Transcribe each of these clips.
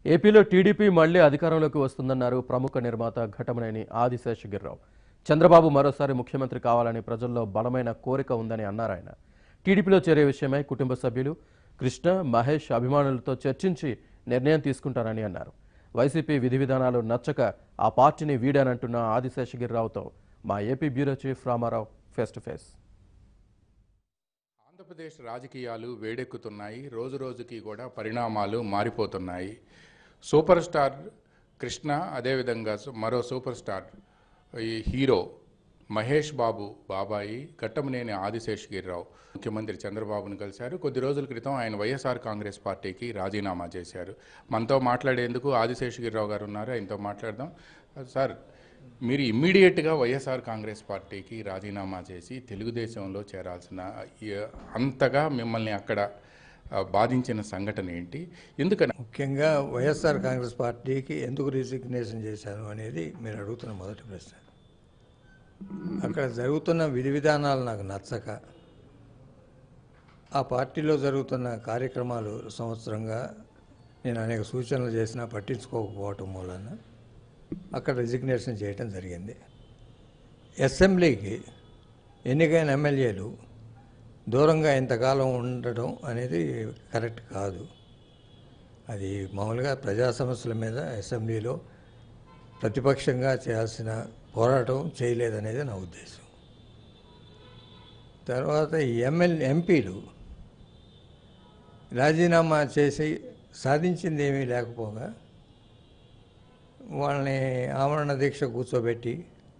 ఏపీలో టీడీపీ మళ్లీ అధికారంలోకి వస్తుందన్నారు ప్రముఖ నిర్మాత ఘటమనేని ఆదిశేషగిరిరావు చంద్రబాబు మరోసారి ముఖ్యమంత్రి కావాలని ప్రజల్లో బలమైన కోరిక ఉందని అన్నారు ఆయన టీడీపీలో చేరే విషయమై కుటుంబ సభ్యులు కృష్ణ మహేష్ అభిమానులతో చర్చించి నిర్ణయం తీసుకుంటారని అన్నారు వైసీపీ విధి విధానాలు నచ్చక ఆ పార్టీని వీడానంటున్న ఆదిశేషగిరిరావుతో మా AP bureau chief Ramarao face to face Andhra Pradesh రాజకీయాలు వేడెక్కుతున్నాయి రోజు రోజుకి కూడా పరిణామాలు మారిపోతున్నాయి సూపర్ స్టార్ కృష్ణ అదేవిధంగా సు- మరో సూపర్ స్టార్ ఈ హీరో మహేష్ బాబు బాబాయి ఘట్టమనేని ఆదిశేషగిరిరావు ముఖ్యమంత్రి చంద్రబాబును కలిశారు కొద్ది రోజుల క్రితం ఆయన వైఎస్ఆర్ కాంగ్రెస్ పార్టీకి రాజీనామా చేశారు మనతో మాట్లాడేందుకు ఆదిశేషగిరిరావు గారు ఉన్నారు ఆయనతో మాట్లాడదాం సార్ మీరు ఇమ్మీడియట్గా వైఎస్ఆర్ కాంగ్రెస్ పార్టీకి రాజీనామా చేసి తెలుగుదేశంలో చేరాల్సిన ఈ- అంతగా మిమ్మల్ని అక్కడ ఆ, బాధించిన సంఘటన ఏంటి ఎందుకని ముఖ్యంగా వైఎస్ఆర్ కాంగ్రెస్ పార్టీకి ఎందుకు రిజిగ్నేషన్ చేశాను అనేది మీరు అడుగుతున్న మొదటి ప్రశ్న అక్కడ జరుగుతున్న విధి విధానాలు నాకు నచ్చక ఆ పార్టీలో జరుగుతున్న కార్యక్రమాలు సంవత్సరంగా నేను అనేక సూచనలు చేసినా పట్టించుకోకపోవటం మూలన అక్కడ రిజిగ్నేషన్ చేయటం జరిగింది అసెంబ్లీకి ఎన్నికైన ఎమ్మెల్యేలు దూరంగా ఇంతకాలం ఉండటం అనేది కరెక్ట్ కాదు అది మామూలుగా ప్రజా సమస్యల మీద అసెంబ్లీలో ప్రతిపక్షంగా చేయాల్సిన పోరాటం చేయలేదనేది నా ఉద్దేశం తర్వాత ఈ ఎమ్మెల్యే ఎంపీలు రాజీనామా చేసి సాధించింది ఏమీ లేకపోగా వాళ్ళని ఆమరణ దీక్ష కూర్చోబెట్టి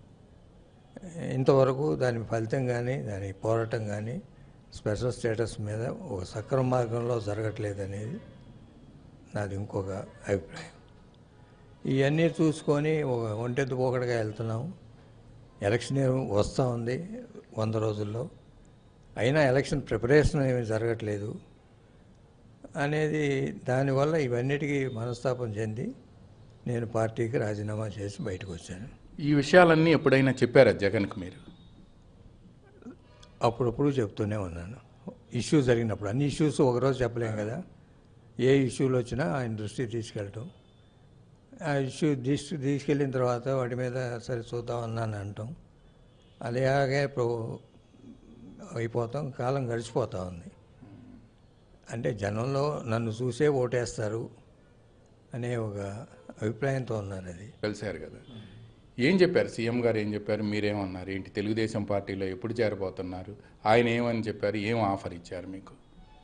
ఇంతవరకు దాని ఫలితం కానీ దాని పోరాటం కానీ స్పెషల్ స్టేటస్ మీద ఒక సక్రమ మార్గంలో జరగట్లేదనేది నాది ఇంకొక అభిప్రాయం ఇవన్నీ చూసుకొని ఒక ఒంటెత్తు పోకడగా వెళ్తున్నాము ఎలక్షన్ ఏమో వస్తూ ఉంది వంద రోజుల్లో అయినా ఎలక్షన్ ప్రిపరేషన్ ఏమీ జరగట్లేదు అనేది దానివల్ల ఇవన్నిటికీ మనస్తాపం చెంది నేను పార్టీకి రాజీనామా చేసి బయటకు వచ్చాను ఈ విషయాలన్నీ ఎప్పుడైనా చెప్పారా జగన్కి మీరు అప్పుడప్పుడు చెప్తూనే ఉన్నాను ఇష్యూ జరిగినప్పుడు అన్ని ఇష్యూస్ ఒకరోజు చెప్పలేం కదా ఏ ఇష్యూలు వచ్చినా ఆయన దృష్టికి తీసుకెళ్ళటం ఆ ఇష్యూ దృష్టికి తీసుకెళ్ళిన తర్వాత వాటి మీద సరే చూద్దాం అన్నాను అంటాం అలాగే ఇప్పుడు అయిపోతాం కాలం గడిచిపోతూ ఉంది అంటే జనంలో నన్ను చూసే ఓటేస్తారు అనే ఒక అభిప్రాయంతో ఉన్నారు అది కలిశారు కదా ఏం చెప్పారు సీఎం గారు ఏం చెప్పారు మీరేమన్నారు ఏంటి తెలుగుదేశం పార్టీలో ఎప్పుడు చేరబోతున్నారు ఆయన ఏమని చెప్పారు ఏం ఆఫర్ ఇచ్చారు మీకు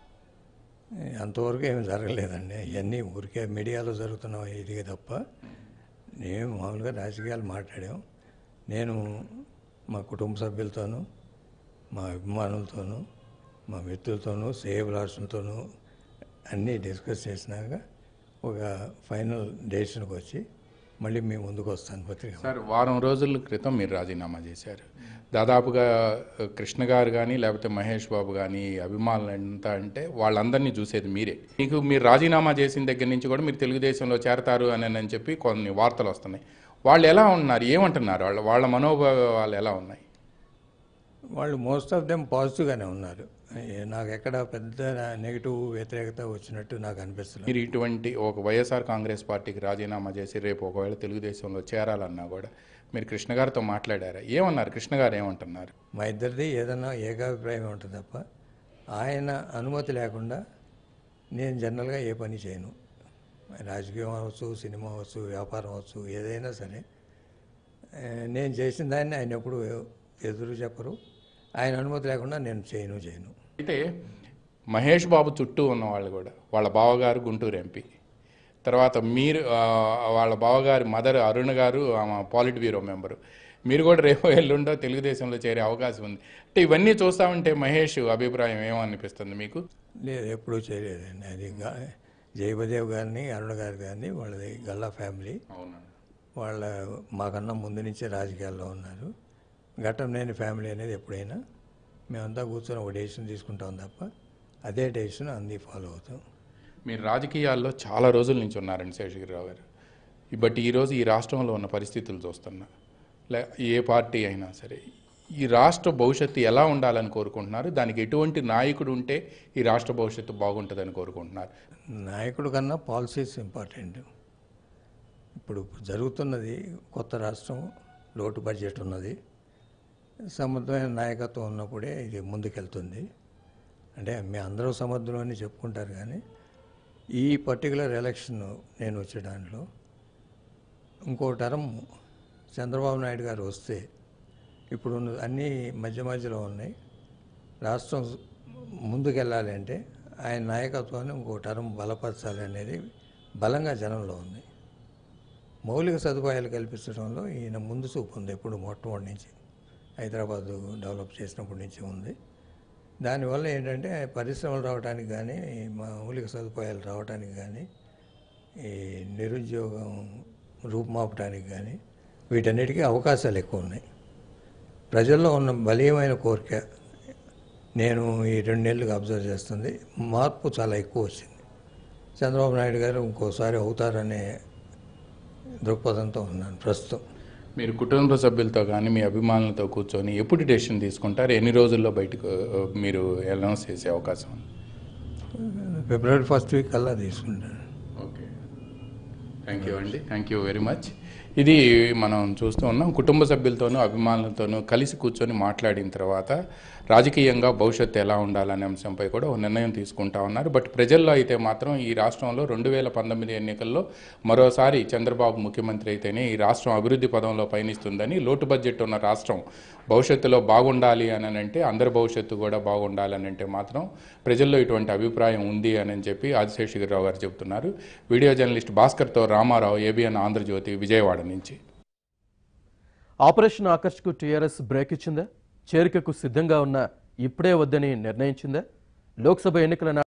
అంతవరకు ఏమి జరగలేదండి ఇవన్నీ ఊరికే మీడియాలో జరుగుతున్న ఇది తప్ప నేను మామూలుగా రాజకీయాలు మాట్లాడాం నేను మా కుటుంబ సభ్యులతోనూ మా అభిమానులతోనూ మా మిత్రులతోనూ సేవలాసులతోనూ అన్నీ డిస్కస్ చేసినాక ఒక ఫైనల్ డెసిషన్కి వచ్చి మళ్ళీ మీ ముందుకు వస్తాను పత్రిక సార్ వారం రోజుల క్రితం మీరు రాజీనామా చేశారు దాదాపుగా ఆ, కృష్ణ గారు కానీ లేకపోతే మహేష్ బాబు కానీ అభిమానులు ఎంత అంటే వాళ్ళందరినీ చూసేది మీరే మీకు మీరు రాజీనామా చేసిన దగ్గర నుంచి కూడా మీరు తెలుగుదేశంలో చేరతారు అని అని చెప్పి కొన్ని వార్తలు వస్తున్నాయి వాళ్ళు ఎలా ఉన్నారు ఏమంటున్నారు వాళ్ళ వాళ్ళ మనోభావాలు ఎలా ఉన్నాయి వాళ్ళు మోస్ట్ ఆఫ్ దెమ్ పాజిటివ్గానే ఉన్నారు ఏ- నాకు ఎక్కడ పెద్ద నెగిటివ్ వ్యతిరేకత వచ్చినట్టు నాకు అనిపిస్తుంది మీరు ఇటువంటి ఒక వైఎస్ఆర్ కాంగ్రెస్ పార్టీకి రాజీనామా చేసి రేపు ఒకవేళ తెలుగుదేశంలో చేరాలన్నా కూడా మీరు కృష్ణ గారితో మాట్లాడారా ఏమన్నారు కృష్ణ గారు ఏమంటున్నారు మా ఇద్దరిది ఏదన్నా ఏకాభిప్రాయం ఉంటుంది తప్ప ఆయన అనుమతి లేకుండా నేను జనరల్గా ఏ పని చేయను రాజకీయం అవ్వచ్చు సినిమా అవ్వచ్చు వ్యాపారం అవ్వచ్చు ఏదైనా సరే ఆ, నేను చేసిన దాన్ని ఆయన ఎప్పుడు ఎదురు చెప్పరు ఆయన అనుమతి లేకుండా నేను చేయను చేయను అయితే మహేష్ బాబు చుట్టూ ఉన్న వాళ్ళు కూడా వాళ్ళ బావగారు గుంటూరు ఎంపీ తర్వాత మీరు ఆ, వాళ్ళ బావగారి మదర్ అరుణ్ గారు ఆమె పాలిట్ బ్యూరో మెంబరు మీరు కూడా రేపు ఎల్లుండో తెలుగుదేశంలో చేరే అవకాశం ఉంది అంటే ఇవన్నీ చూస్తా ఉంటే మహేష్ అభిప్రాయం ఏమనిపిస్తుంది మీకు లేదు ఎప్పుడూ చేయలేదండి అది గా- జయబదేవ్ గారిని అరుణ గారి గారిని వాళ్ళది గల్లా ఫ్యామిలీ అవునండి వాళ్ళ మాకన్నా ముందు నుంచే రాజకీయాల్లో ఉన్నారు ఘట్టంనేని ఫ్యామిలీ అనేది ఎప్పుడైనా మేమంతా కూర్చొని ఒక డెసిషన్ తీసుకుంటాం తప్ప అదే డెసిషన్ అన్నీ ఫాలో అవుతాం మీరు రాజకీయాల్లో చాలా రోజుల నుంచి ఉన్నారండి శేషగిరిరావు గారు బట్ ఈరోజు ఈ రాష్ట్రంలో ఉన్న పరిస్థితులు చూస్తున్నా లే ఏ పార్టీ అయినా సరే ఈ రాష్ట్ర భవిష్యత్తు ఎలా ఉండాలని కోరుకుంటున్నారు దానికి ఎటువంటి నాయకుడు ఉంటే ఈ రాష్ట్ర భవిష్యత్తు బాగుంటుందని కోరుకుంటున్నారు నాయకుడు కన్నా పాలసీస్ ఇంపార్టెంట్ ఇప్పుడు జరుగుతున్నది కొత్త రాష్ట్రం లోటు బడ్జెట్ ఉన్నది సమర్థమైన నాయకత్వం ఉన్నప్పుడే ఇది ముందుకెళ్తుంది అంటే మీ అందరూ సమర్థులు అని చెప్పుకుంటారు కానీ ఈ పర్టికులర్ ఎలక్షన్ నేను వచ్చే దాంట్లో ఇంకో టర్మ్ చంద్రబాబు నాయుడు గారు వస్తే ఇప్పుడు ఉన్న- అన్నీ మధ్య మధ్యలో ఉన్నాయి రాష్ట్రం ముందుకెళ్ళాలి అంటే ఆయన నాయకత్వాన్ని ఇంకో టర్మ్ బలపరచాలి అనేది బలంగా జనంలో ఉంది మౌలిక సదుపాయాలు కల్పించడంలో ఈయన ముందు చూపు ఉంది ఎప్పుడు మొట్టమొదటి నుంచి హైదరాబాదు డెవలప్ చేసినప్పటి నుంచి ఉంది దానివల్ల ఏంటంటే పరిశ్రమలు రావడానికి కానీ మౌలిక సదుపాయాలు రావడానికి కానీ ఈ నిరుద్యోగం రూపుమాపడానికి కానీ వీటన్నిటికీ అవకాశాలు ఎక్కువ ఉన్నాయి ప్రజల్లో ఉన్న బలీయమైన కోరిక నేను ఈ రెండు నెలలుగా అబ్జర్వ్ చేస్తుంది మార్పు చాలా ఎక్కువ వచ్చింది చంద్రబాబు నాయుడు గారు ఇంకోసారి అవుతారనే దృక్పథంతో ఉన్నాను ప్రస్తుతం మీరు కుటుంబ సభ్యులతో కానీ మీ అభిమానులతో కూర్చొని ఎప్పుడు డెసిషన్ తీసుకుంటారు ఎన్ని రోజుల్లో బయటకు ఆ, మీరు అనౌన్స్ చేసే అవకాశం ఉంది ఫిబ్రవరి ఫస్ట్ వీక్ కల్లా తీసుకుంటాను ఓకే థ్యాంక్ యూ అండి థ్యాంక్ యూ వెరీ మచ్ ఇది మనం చూస్తూ ఉన్నాం కుటుంబ సభ్యులతోనూ అభిమానులతోనూ కలిసి కూర్చొని మాట్లాడిన తర్వాత రాజకీయంగా భవిష్యత్తు ఎలా ఉండాలనే అంశంపై కూడా ఒక నిర్ణయం తీసుకుంటా ఉన్నారు బట్ ప్రజల్లో అయితే మాత్రం ఈ రాష్ట్రంలో రెండు వేల పంతొమ్మిది ఎన్నికల్లో మరోసారి చంద్రబాబు ముఖ్యమంత్రి అయితేనే ఈ రాష్ట్రం అభివృద్ధి పదంలో పయనిస్తుందని లోటు బడ్జెట్ ఉన్న రాష్ట్రం భవిష్యత్తులో బాగుండాలి అని అంటే అందరి భవిష్యత్తు కూడా బాగుండాలి అని అంటే మాత్రం ప్రజల్లో ఇటువంటి అభిప్రాయం ఉంది అని చెప్పి ఆదిశేషగిరిరావు గారు చెబుతున్నారు వీడియో జర్నలిస్ట్ భాస్కర్తో రామారావు ఏబిఎన్ ఆంధ్రజ్యోతి విజయవాడ నుంచి ఆపరేషన్ ఆకర్ష్కు టీఆర్ఎస్ బ్రేక్ ఇచ్చిందా చేరికకు సిద్ధంగా ఉన్న ఇప్పుడే వద్దని నిర్ణయించిందా లోక్సభ ఎన్నికల